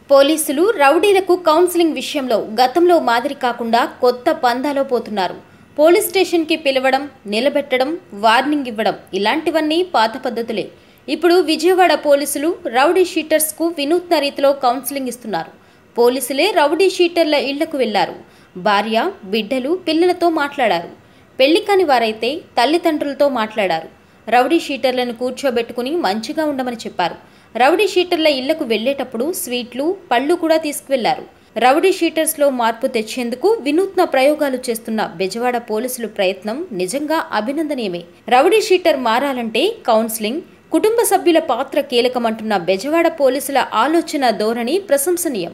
పోలీసులు రౌడీలకు కౌన్సిలింగ్ విషయంలో గతంలో మాదిరి కాకుండా కొత్త పందాలో పోతున్నారు పోలీస్ స్టేషన్కి పిలవడం నిలబెట్టడం వార్నింగ్ ఇవ్వడం ఇలాంటివన్నీ పాత పద్ధతులే ఇప్పుడు విజయవాడ పోలీసులు రౌడీ షీటర్స్కు వినూత్న రీతిలో కౌన్సిలింగ్ ఇస్తున్నారు పోలీసులే రౌడీ షీటర్ల ఇళ్లకు వెళ్లారు భార్య బిడ్డలు పిల్లలతో మాట్లాడారు పెళ్లి కాని వారైతే తల్లిదండ్రులతో మాట్లాడారు రౌడీ షీటర్లను కూర్చోబెట్టుకుని మంచిగా ఉండమని చెప్పారు రౌడీ షీటర్ల ఇళ్లకు వెళ్లేటప్పుడు స్వీట్లు పళ్ళు కూడా తీసుకువెళ్లారు రౌడీ షీటర్స్లో మార్పు తెచ్చేందుకు వినూత్న ప్రయోగాలు చేస్తున్న బెజవాడ పోలీసుల ప్రయత్నం నిజంగా అభినందనీయమే రౌడీ షీటర్ మారాలంటే కౌన్సిలింగ్ కుటుంబ సభ్యుల పాత్ర కీలకమంటున్న బెజవాడ పోలీసుల ఆలోచన ధోరణి ప్రశంసనీయం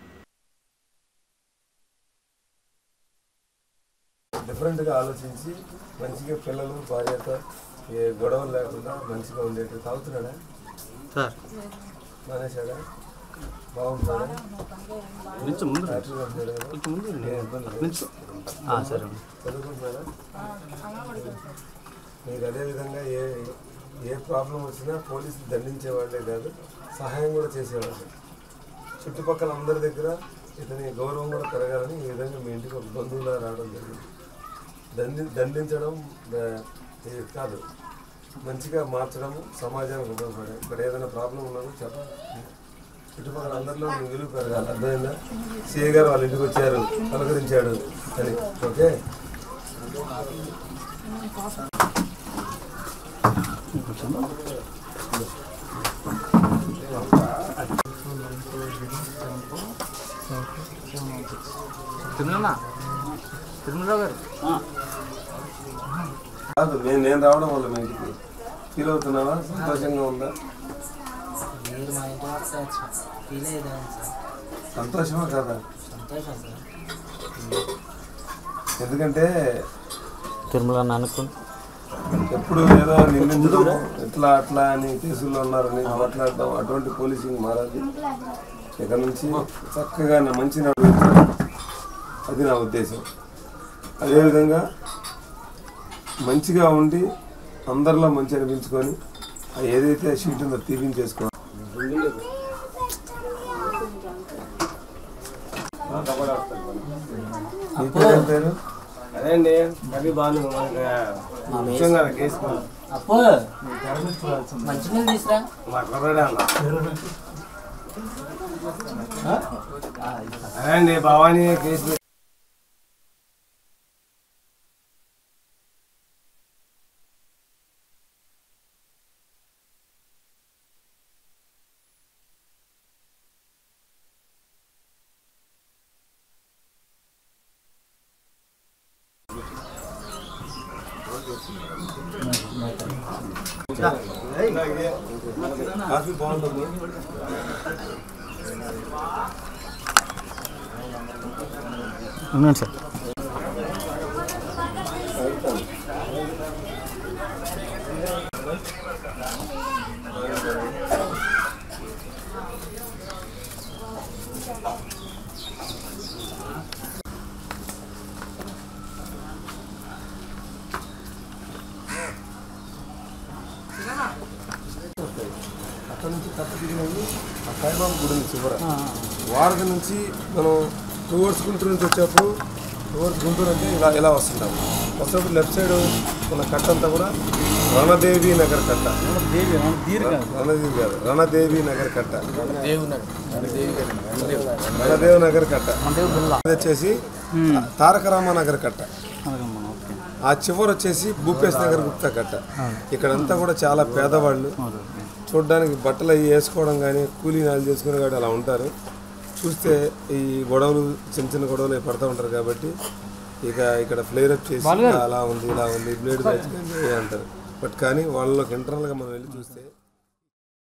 డిఫరెంట్గా ఆలోచించి మంచిగా పిల్లలు భార్యతో ఏ గొడవలు లేకుండా మంచిగా ఉండేట్టు తాగుతున్నాడా సార్ మానేశాడా బాగుంటాడా కొంచెం ముందు రండి. డాక్టర్ గారు లేరు కదా? కొంచెం ముందు రండి. ఏ ఇబ్బంది లేదు. కొంచెం ఆ, సరే అండి. చదువుకుంటున్నాడా మీకు అదేవిధంగా ఏ ఏ ప్రాబ్లం వచ్చినా పోలీసులు దండించేవాళ్ళే కాదు సహాయం కూడా చేసేవాళ్ళు చుట్టుపక్కల అందరి దగ్గర ఇతని గౌరవం కూడా పెరగాలని ఈ విధంగా మీ ఇంటికి ఒక బంధువులా రావడం జరిగింది దండి దండించడం ఆ, ఇది కాదు మంచిగా మార్చడం సమాజానికి ఉపయోగపడే ఇక్కడ ఏదైనా ప్రాబ్లం ఉన్నా కూడా చెప్పాలి చుట్టుపక్కల అందరిలో మీ విలువ పెరగాలి అర్థమైందా సిఐ గారు వాళ్ళ ఇంటికి వచ్చారు పలకరించాడు అని ఓకే తిరుమల తిరుమలరావు గారు కాదు నేను నేను రావడం వల్ల మీ ఇంటికి ఫీల్ అవుతున్నావా సంతోషంగా ఉందా మీరు మా ఇంటి వరకు సార్ ఫీల్ అయ్యేదాన్ని సార్ సంతోషమా కాదా సంతోషం సార్ ఎందుకంటే తిరుమల అనుకోండి ఎప్పుడు ఏదో నిందించడం ఇట్లా అట్లా అని కేసుల్లో ఉన్నారని మాట్లాడడం అటువంటి పోలీసింగ్ మారాలి ఇక్కడ నుంచి చక్కగా నా మంచి నడిపించడం అది నా ఉద్దేశం అదేవిధంగా మంచిగా ఉండి అందరిలో మంచి అనిపించుకొని ఆ ఏదైతే షీట్ ఉందో తీపించేసుకోవాలి నీ పేరు ఏం పేరు అదే అండి రవి బాలు మనకి ముఖ్యంగా కేసు అప్పు మంచినీళ్ళు తీసురా మాట్లాడాడు అన్న అదే అండి భవానీ కేసు పెట్టి- కాఫీ బాగుంటుంది ఉన్నాను సార్ అక్కడ నుంచి కట్ట దిగినవి ఆ సాయిబాబా గుడి ఉంది చివర వారధి నుంచి మనం టువర్డ్స్ గుంటూరు నుంచి వచ్చేప్పుడు టువర్డ్స్ గుంటూరు అంటే ఇలా ఇలా వస్తుంటాం వస్తున్నప్పుడు లెఫ్ట్ సైడ్ ఉన్న కట్ట అంతా కూడా రణదేవి నగర్ కట్ట రణదేవి కాదు రణదేవి నగర్ కట్ట రణదేవి నగర్ కట్ట ఇది వచ్చేసి తారకరామ నగర్ కట్ట ఆ చివర వచ్చేసి భూపేశ్ నగర్ గుప్తా కట్ట ఇక్కడంతా కూడా చాలా పేదవాళ్ళు చూడడానికి బట్టలు అవి వేసుకోవడం కానీ కూలీ నాలు చేసుకుని కానీ అలా ఉంటారు చూస్తే ఈ గొడవలు చిన్న చిన్న గొడవలు అవి పడుతూ ఉంటారు కాబట్టి ఇక ఇక్కడ ఫ్లేర్ అప్ చేసి అలా ఉంది ఇలా ఉంది బ్లేడ్ బ్యాచ్ కానీ అంటారు బట్ కానీ వాళ్ళలోకి ఇంటర్నల్గా మనం వెళ్ళి చూస్తే